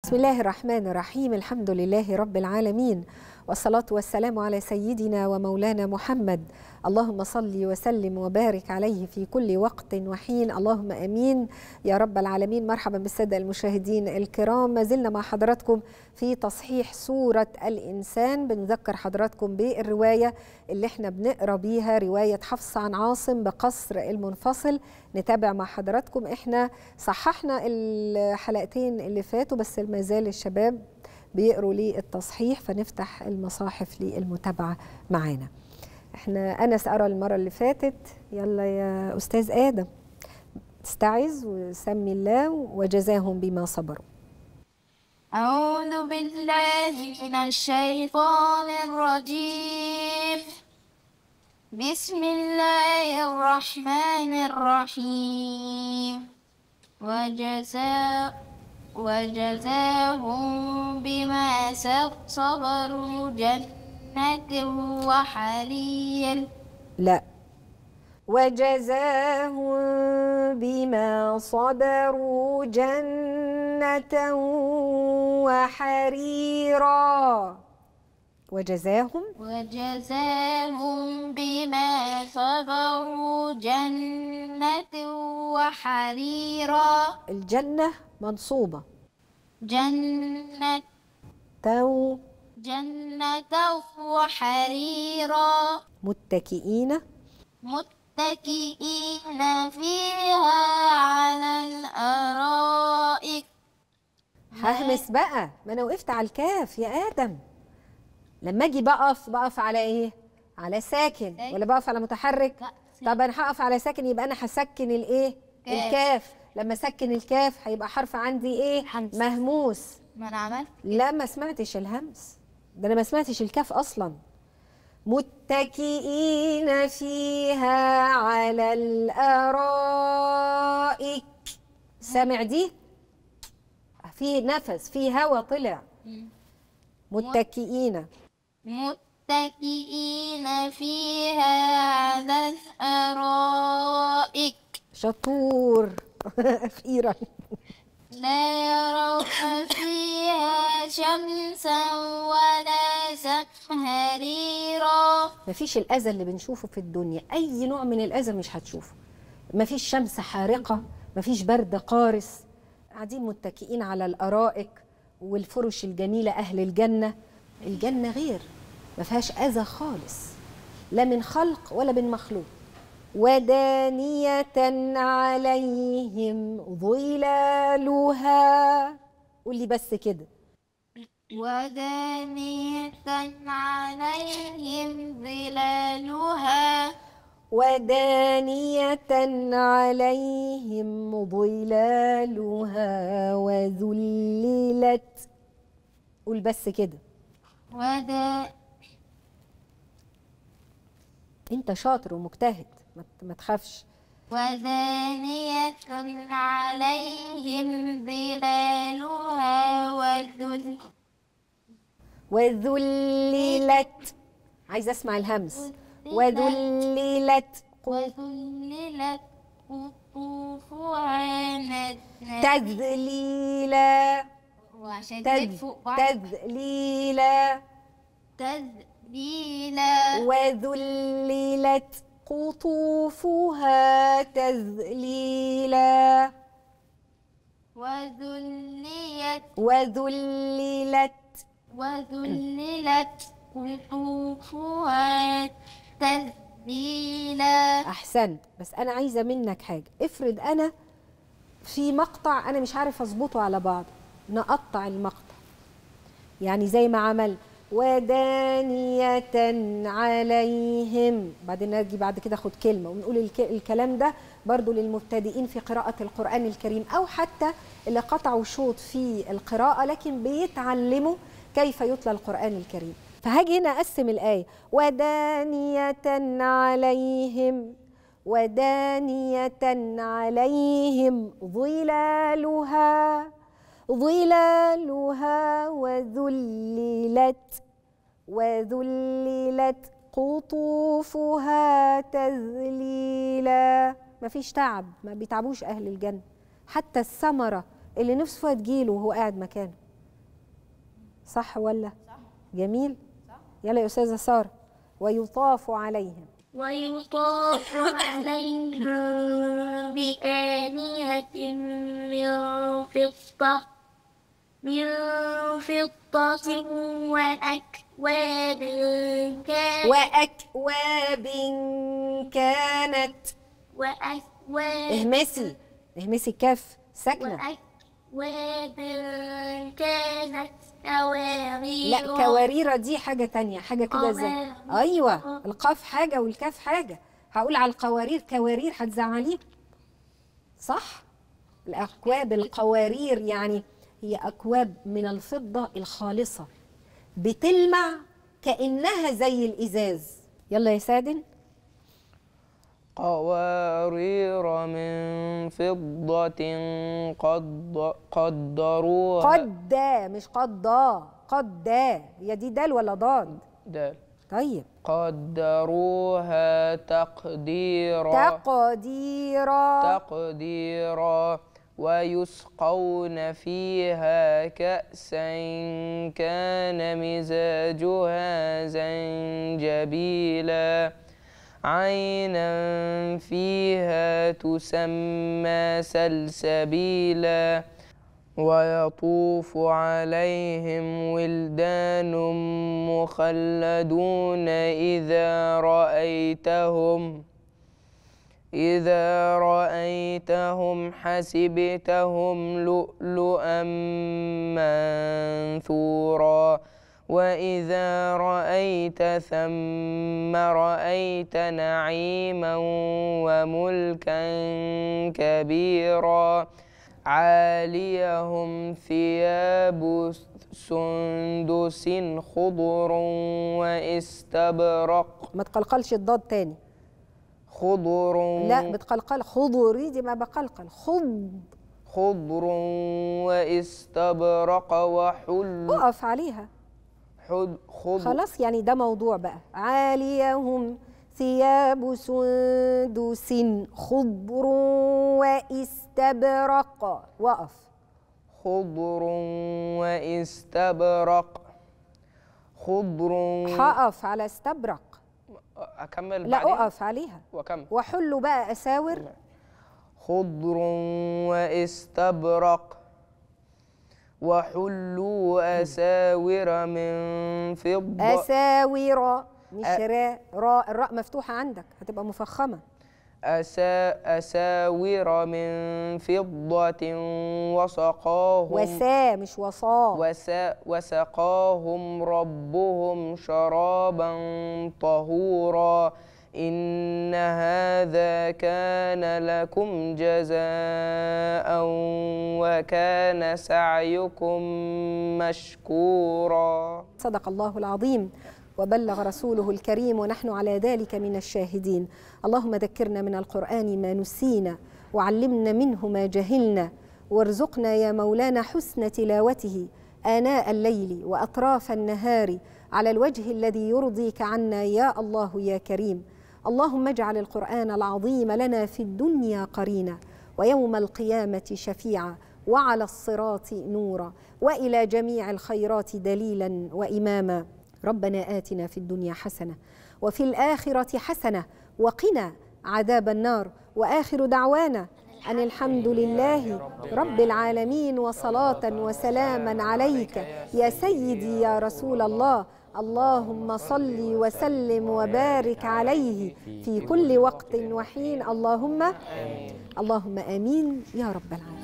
بسم الله الرحمن الرحيم الحمد لله رب العالمين والصلاة والسلام على سيدنا ومولانا محمد اللهم صل وسلم وبارك عليه في كل وقت وحين اللهم امين يا رب العالمين مرحبا بالساده المشاهدين الكرام ما زلنا مع حضراتكم في تصحيح سوره الانسان بنذكر حضراتكم بالروايه اللي احنا بنقرا بيها روايه حفص عن عاصم بقصر المنفصل نتابع مع حضراتكم احنا صححنا الحلقتين اللي فاتوا بس ما زال الشباب بيقروا لي التصحيح فنفتح المصاحف للمتابعه معانا احنا انا سأرى المره اللي فاتت يلا يا استاذ ادم استعذ وسمي الله وجزاهم بما صبروا أعوذ بالله من الشيطان الرجيم بسم الله الرحمن الرحيم وجزاء وجزاهم بما صبروا جنة وحرير لا وجزاهم بما صبروا جنة وحريرا وجزاهم وجزاهم بما صبروا جنة وحريرا الجنة منصوبة جنة تو جنة وحريرا متكئين متكئين فيها على الأرائك ههمس بقى ما انا وقفت على الكاف يا ادم لما اجي بقف بقف على ايه على ساكن ساكن. ولا بقف على متحرك لا، طب انا هقف على ساكن يبقى انا هسكن الايه كاف. الكاف لما اسكن الكاف هيبقى حرف عندي ايه همس. مهموس ما أنا عملت لا ما سمعتش الهمس ده انا ما سمعتش الكاف اصلا متكئين فيها على الارائك سامع دي في نفس في هوا طلع متكئين متكئين فيها على الأرائك شطور اخيرا لا يرون فيها شمسا ولا زمهريرا مفيش الاذى اللي بنشوفه في الدنيا اي نوع من الاذى مش هتشوفه مفيش شمس حارقه مفيش برد قارس قاعدين متكئين على الارائك والفرش الجميله اهل الجنه الجنه غير ما فيهاش اذى خالص لا من خلق ولا من مخلوق ودانية عليهم ظلالها قولي بس كده ودانية عليهم ظلالها ودانية عليهم ظلالها وذللت قول بس كده ودا انت شاطر ومجتهد ما ت- ما تخافش ودانية عليهم ظلالها وذل وذللت عايزه اسمع الهمس وذللت وذللت قطوفها ندنا تذليلا وعشان تذ تد فوق بعض تذليلا تذليلا وذللت قطوفها تذليلا وذليت وذللت وذللت قطوفها تذليلا احسنت بس انا عايزه منك حاجه افرض انا في مقطع انا مش عارف اظبطه على بعض نقطع المقطع يعني زي ما عمل ودانية عليهم بعدين نجي بعد كده اخد كلمة ونقول الك- الكلام ده برضو للمبتدئين في قراءة القرآن الكريم أو حتى اللي قطعوا شوط في القراءة لكن بيتعلموا كيف يتلى القرآن الكريم فهاجي هنا أقسم الآية ودانية عليهم ودانية عليهم ظلالها ظلالها وذللت وذللت قطوفها تذليلا مفيش تعب ما بيتعبوش أهل الجنة حتى الثمرة اللي نفسه فيها تجيله وهو قاعد مكانه صح ولا جميل يلا يا استاذه ساره ويطاف عليهم ويطاف عليهم بآنية من فضة من فضة وأكواب كانت واكواب كانت وأكواب اهمسي اهمسي الكاف ساكنه وأكواب كانت قوارير لا كواريرة دي حاجة تانية حاجة كده زي قوارير. أيوة القاف حاجة والكاف حاجة هقول على القوارير كوارير هتزعليه صح الأكواب القوارير يعني هي أكواب من الفضة الخالصة بتلمع كأنها زي الإزاز يلا يا سادن قوارير من فضة قد قدروها قد مش قضى قد هي دي دال ولا ضاد دال طيب قدروها تقديرا تقديرا تقديرا ويسقون فيها كأسا كان مزاجها زنجبيلا عينا فيها تسمى سلسبيلا ويطوف عليهم ولدان مخلدون إذا رأيتهم إذا رأيتهم حسبتهم لؤلؤا منثورا وإذا رأيت ثم رأيت نعيما وملكا كبيرا عاليهم ثياب سندس خضر واستبرق ما تقلقلش الضاد تاني خضر لا بتقلقل خضري دي ما بقلقل خض خضر واستبرق وحل اقف عليها حد خضر خلاص يعني ده موضوع بقى عاليهم ثياب سندس خضر واستبرق وقف خضر واستبرق خضر هقف على استبرق أكمل لا بعدين اقف عليها وأكمل وحلوا بقى اساور خضر واستبرق وحلوا أساور من فضة اساور مش أ- راء راء الراء مفتوحه عندك هتبقى مفخمه أسا أساور من فضة وسقاهم وسا مش وصا وسا وسقاهم ربهم شرابا طهورا إن هذا كان لكم جزاء وكان سعيكم مشكورا صدق الله العظيم وبلغ رسوله الكريم ونحن على ذلك من الشاهدين اللهم ذكرنا من القرآن ما نسينا وعلمنا منه ما جهلنا وارزقنا يا مولانا حسن تلاوته آناء الليل وأطراف النهار على الوجه الذي يرضيك عنا يا الله يا كريم اللهم اجعل القرآن العظيم لنا في الدنيا قرينا ويوم القيامة شفيعا وعلى الصراط نورا والى جميع الخيرات دليلا واماما ربنا اتنا في الدنيا حسنه وفي الاخره حسنه وقنا عذاب النار واخر دعوانا ان الحمد لله رب العالمين وصلاه وسلاما عليك يا سيدي يا رسول الله اللهم صل وسلم وبارك عليه في كل وقت وحين اللهم اللهم امين يا رب العالمين